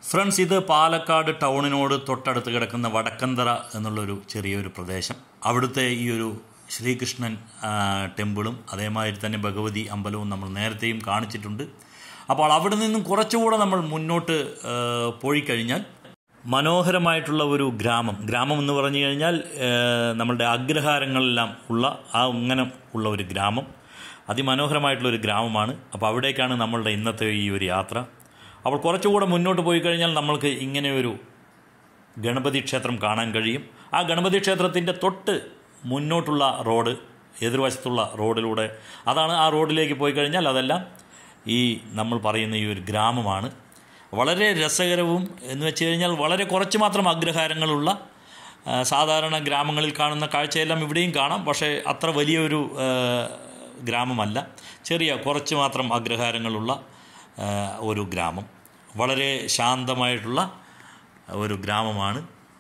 friends ഇത് പാലക്കാട് ടൗണിനോട് തൊട്ടടുത്ത് കിടക്കുന്ന വടക്കന്തറ എന്നുള്ളൊരു ചെറിയൊരു പ്രദേശം അവിടുത്തെ ഈ ഒരു ശ്രീകൃഷ്ണൻ ആ, ടെമ്പിളും അതേമാതിരി തന്നെ ഭഗവതി അമ്പലവും നമ്മൾ നേരത്തെയും കാണിച്ചിട്ടുണ്ട് അപ്പോൾ അവിടെ നിന്നും കുറച്ചുകൂടെ നമ്മൾ മുന്നോട്ട് ആ, പോയി കഴിഞ്ഞാൽ മനോഹരമായിട്ടുള്ള ഒരു ഗ്രാമം ഗ്രാമം എന്ന് പറഞ്ഞു കഴിഞ്ഞാൽ ആ, നമ്മളുടെ അഗ്രഹാരങ്ങളെല്ലാം ഉള്ള ആ അങ്ങനെ ഉള്ള ഒരു ഗ്രാമം അതിമനോഹരമായിട്ടുള്ള ഒരു ഗ്രാമമാണ് അപ്പോൾ അവിടേക്കാണ് നമ്മളുടെ ഇന്നത്തെ ഈ ഒരു യാത്ര അപ്പോൾ കുറച്ചുകൂടെ മുന്നോട്ട് പോയി കഴിഞ്ഞാൽ നമ്മൾക്ക് ഇങ്ങനെ ഒരു ഗണപതി ക്ഷേത്രം കാണാൻ കഴിയും ആ ഗണപതി ക്ഷേത്രത്തിൻ്റെ തൊട്ട് മുന്നോട്ടുള്ള റോഡ് എതിർവശത്തുള്ള റോഡിലൂടെ അതാണ് ആ റോഡിലേക്ക് പോയി കഴിഞ്ഞാൽ അതെല്ലാം ഈ നമ്മൾ പറയുന്ന ഈ ഒരു ഗ്രാമമാണ് വളരെ രസകരവും എന്ന് വെച്ച് കഴിഞ്ഞാൽ വളരെ കുറച്ച് മാത്രം അഗ്രഹാരങ്ങളുള്ള ആ, സാധാരണ ഗ്രാമങ്ങളിൽ കാണുന്ന കാഴ്ചയെല്ലാം ഇവിടെയും കാണാം പക്ഷേ അത്ര വലിയൊരു ആ, ഗ്രാമമല്ല ചെറിയ കുറച്ച് മാത്രം അഗ്രഹാരങ്ങളുള്ള ആ, ഒരു ഗ്രാമം വളരെ ശാന്തമായിട്ടുള്ള ഒരു ഗ്രാമമാണ്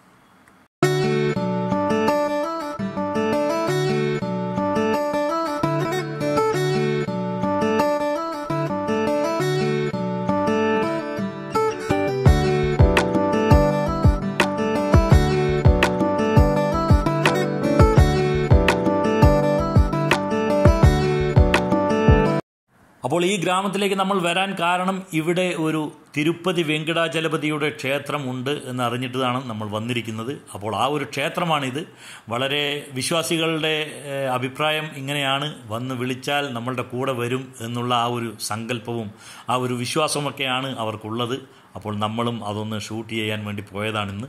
അപ്പോൾ ഈ ഗ്രാമത്തിലേക്ക് നമ്മൾ വരാൻ കാരണം ഇവിടെ ഒരു തിരുപ്പതി വെങ്കടാചലപതിയുടെ ക്ഷേത്രം ഉണ്ട് എന്ന് അറിഞ്ഞിട്ടാണ് നമ്മൾ വന്നിരിക്കുന്നത് അപ്പോൾ ആ ഒരു ക്ഷേത്രമാണിത് വളരെ വിശ്വാസികളുടെ ഏഹ്, അഭിപ്രായം ഇങ്ങനെയാണ് വന്ന് വിളിച്ചാൽ നമ്മളുടെ കൂടെ വരും എന്നുള്ള ആ ഒരു സങ്കല്പവും ആ ഒരു വിശ്വാസമൊക്കെയാണ് അവർക്കുള്ളത് അപ്പോൾ നമ്മളും അതൊന്ന് ഷൂട്ട് ചെയ്യാൻ വേണ്ടി പോയതാണിന്ന്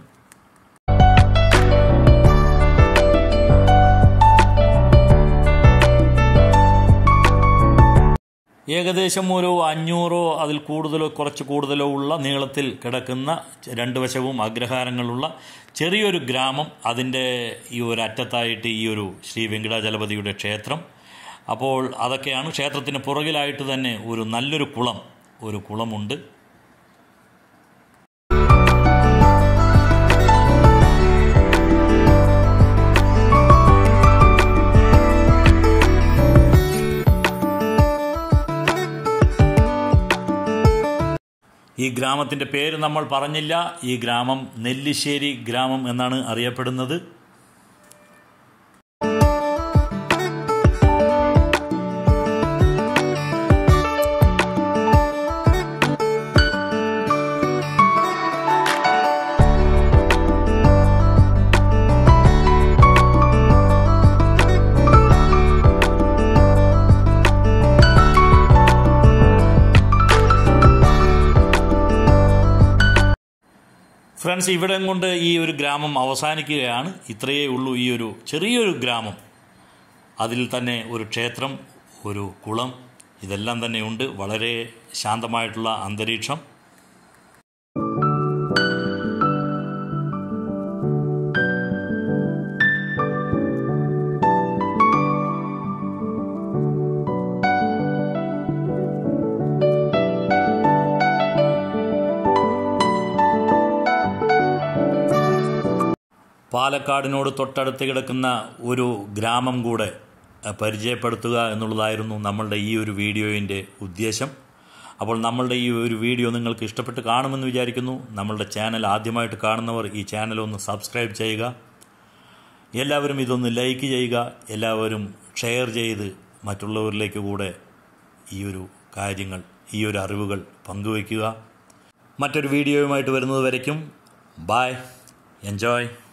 ഏകദേശം ഒരു അഞ്ഞൂറോ അതിൽ കൂടുതലോ കുറച്ച് കൂടുതലോ ഉള്ള നീളത്തിൽ കിടക്കുന്ന രണ്ട് വശവും അഗ്രഹാരങ്ങളുള്ള ചെറിയൊരു ഗ്രാമം അതിൻ്റെ ഈ ഒരു അറ്റത്തായിട്ട് ഈ ഒരു ശ്രീ വെങ്കടാചലപതിയുടെ ക്ഷേത്രം അപ്പോൾ അതൊക്കെയാണ് ക്ഷേത്രത്തിന് പുറകിലായിട്ട് തന്നെ ഒരു നല്ലൊരു കുളം ഒരു കുളമുണ്ട് ഈ ഗ്രാമത്തിൻ്റെ പേര് നമ്മൾ പറഞ്ഞില്ല ഈ ഗ്രാമം നെല്ലിശ്ശേരി ഗ്രാമം എന്നാണ് അറിയപ്പെടുന്നത് ഫ്രണ്ട്സ് ഇവിടം കൊണ്ട് ഈ ഒരു ഗ്രാമം അവസാനിക്കുകയാണ് ഇത്രയേ ഉള്ളൂ ഈ ഒരു ചെറിയൊരു ഗ്രാമം അതിൽ തന്നെ ഒരു ക്ഷേത്രം ഒരു കുളം ഇതെല്ലാം തന്നെ ഉണ്ട് വളരെ ശാന്തമായിട്ടുള്ള അന്തരീക്ഷം പാലക്കാടിനോട് തൊട്ടടുത്ത് കിടക്കുന്ന ഒരു ഗ്രാമം കൂടെ അഹ്, പരിചയപ്പെടുത്തുക എന്നുള്ളതായിരുന്നു നമ്മളുടെ ഈ ഒരു വീഡിയോയിൻ്റെ ഉദ്ദേശം അപ്പോൾ നമ്മളുടെ ഈ ഒരു വീഡിയോ നിങ്ങൾക്ക് ഇഷ്ടപ്പെട്ട് കാണുമെന്ന് വിചാരിക്കുന്നു നമ്മളുടെ ചാനൽ ആദ്യമായിട്ട് കാണുന്നവർ ഈ ചാനൽ ഒന്ന് സബ്സ്ക്രൈബ് ചെയ്യുക എല്ലാവരും ഇതൊന്ന് ലൈക്ക് ചെയ്യുക എല്ലാവരും ഷെയർ ചെയ്ത് മറ്റുള്ളവരിലേക്ക് കൂടെ ഈ ഒരു കാര്യങ്ങൾ ഈ ഒരു അറിവുകൾ പങ്കുവയ്ക്കുക മറ്റൊരു വീഡിയോയുമായിട്ട് വരുന്നത് വരയ്ക്കും ബായ് എൻജോയ്